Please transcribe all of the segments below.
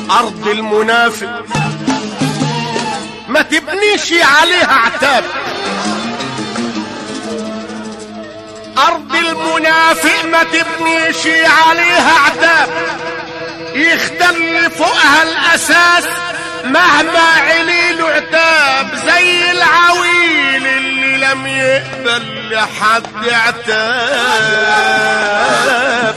ارض المنافق ما تبنيش عليها عتاب ارض المنافق ما تبنيش عليها عتاب يختل فوقها الاساس مهما علي له عتاب زي العويل اللي لم يقبل لحد عتاب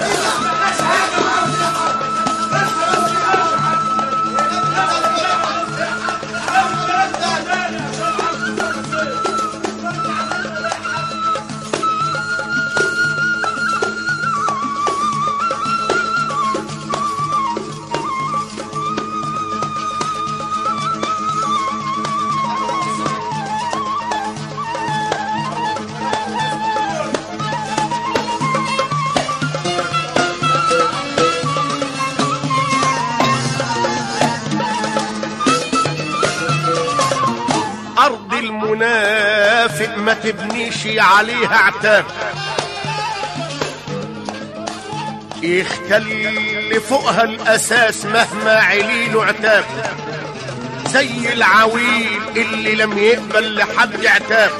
ارض المنافق ما تبنيش عليها عتاب يختل فوقها الاساس مهما عليله عتاب زي العويل اللي لم يقبل لحد عتاب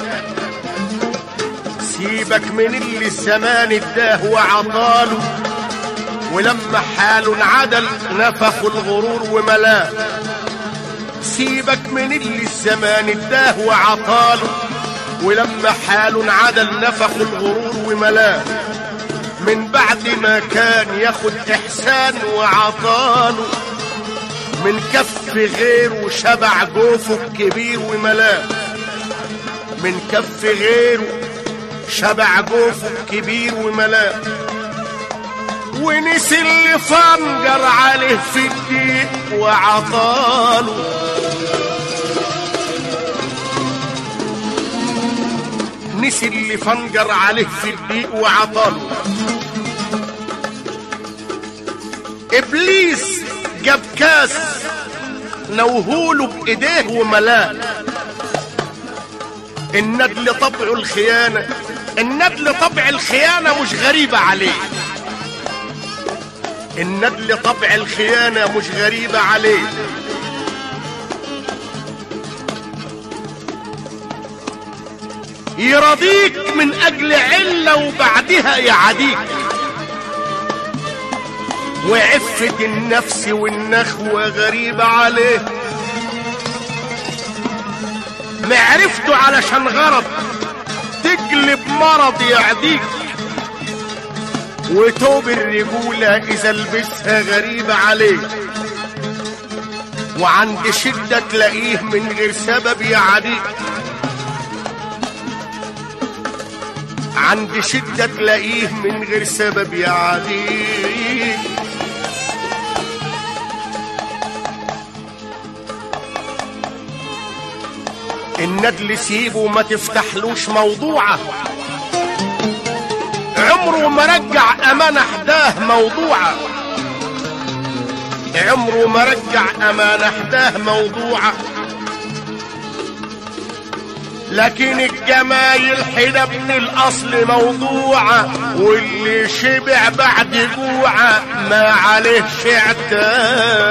سيبك من اللي الزمان اداه وعطاله ولما حاله انعدل نفخ الغرور وملاه سيبك من اللي الزمان اداه وعطاله ولما حاله انعدل نفخ الغرور وملاه من بعد ما كان ياخد احسان وعطاله من كف غيره شبع جوفه الكبير وملاه من كف غيره شبع جوفه الكبير وملاه ونسي اللي فنجر عليه في الدين وعطاله نسي اللي فنجر عليه في الدين وعطاله ابليس جاب كاس نوهوله بايديه وملاه الندل طبع الخيانة الندل طبع الخيانة مش غريبة عليه الندل طبع الخيانة مش غريبة عليه يرضيك من أجل علة وبعدها يعاديك وعفة النفس والنخوة غريبة عليه معرفته علشان غرض تقلب مرض يعديك وتوب الرجولة إذا لبسها غريبة عليه وعند شدة تلاقيه من غير سبب يعديك عند شدة تلاقيه من غير سبب يعديك الندل سيبه ما تفتحلوش موضوعه عمره ما رجع امانه حداه موضوعه عمره ما رجع امانه حداه موضوعه لكن الجمايل حدا من الاصل موضوعه واللي شبع بعد جوعه ما عليه عتاب